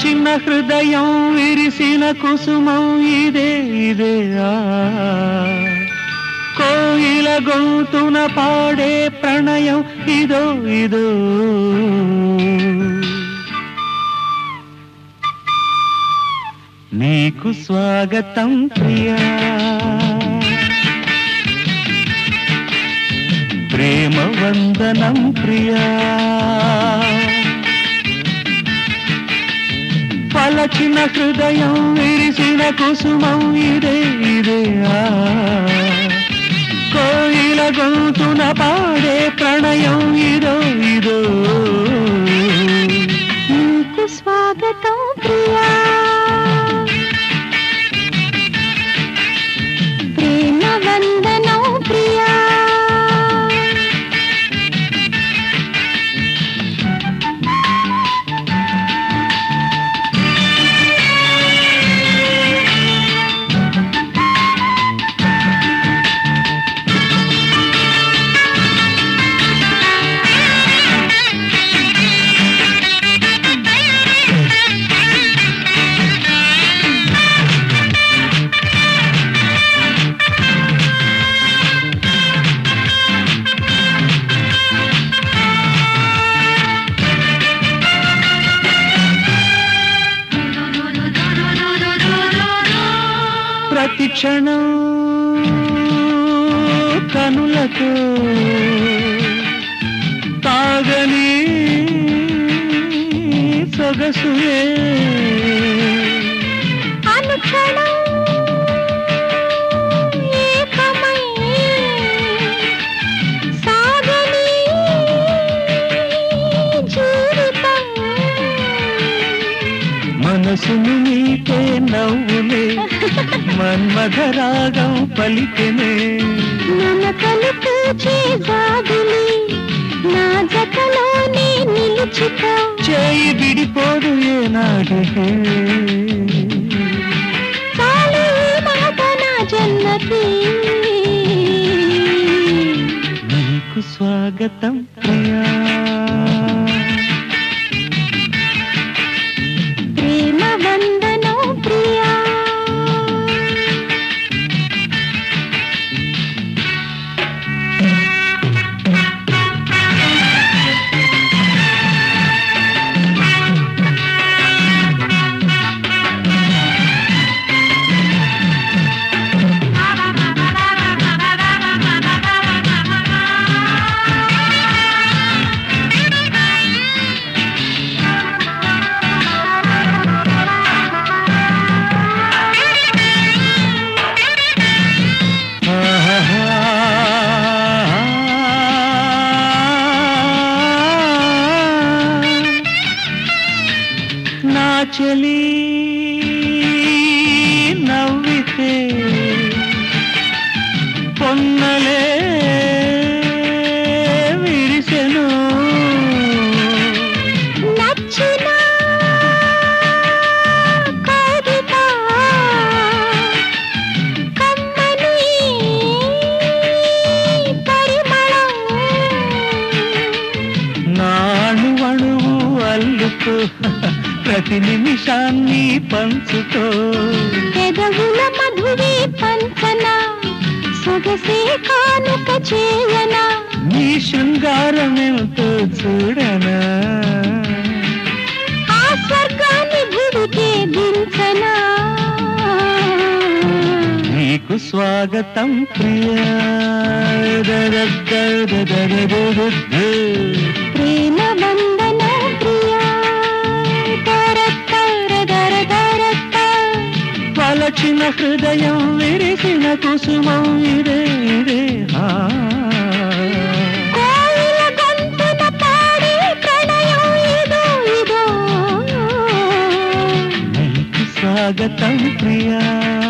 పలచిన హృదయం విరిసిన కుసుమం ఇదే ఇదే ఆ కోయిల గొంతున పాడే ప్రణయం ఇదో ఇదో నీకు స్వాగతం ప్రియా ప్రేమ వందనం ప్రియా పలచిన హృదయం విరిసిన కుసుమం ఇదే ఇదే ఆ కోయిల గొంతున పాడే ప్రణయం ఇదో ఇదో నీకు స్వాగతం ప్రియా ప్రేమ వందనం ప్రియా ప్రతి క్షణం కనులతో తాగని సొగసులే అనుక్షణం ఏకమై సాగని జీవితం మనసును నీకే నవ్వులే మన్మధరాగం పలికెనే మన కలిపే జాగులి నా జతలోనే నిలుచుకో చేయి విడిపోదు ఏనాటికే చాలు ఈ మాట నా జన్మకి నీకు స్వాగతం ప్రియా ప్రేమ వందనం ప్రియా నా చెలి నవ్వితే పొన్నలే విరిసెను నచ్చిన కవిత కమ్మని పరిమళం నాణు అణువు అల్లుకో ప్రతి నిమిషాన్ని పంచుకో పెదవుల మధువి పంచన సొగసే కానుక చేయన నీ శృంగారమేమిటో చూడనా ఆ స్వర్గాన్ని భువికే దించనా నీకు స్వాగతం ప్రియా ప్రేమ వందన ప్రియా దర దర దర దర దర. పలచిన హృదయం విరిసిన కుసుమం ఇదే ఇదే ఆ. కోయిల గొంతున పాడే ప్రణయం ఇదో ఇదో నీకు స్వాగతం ప్రియా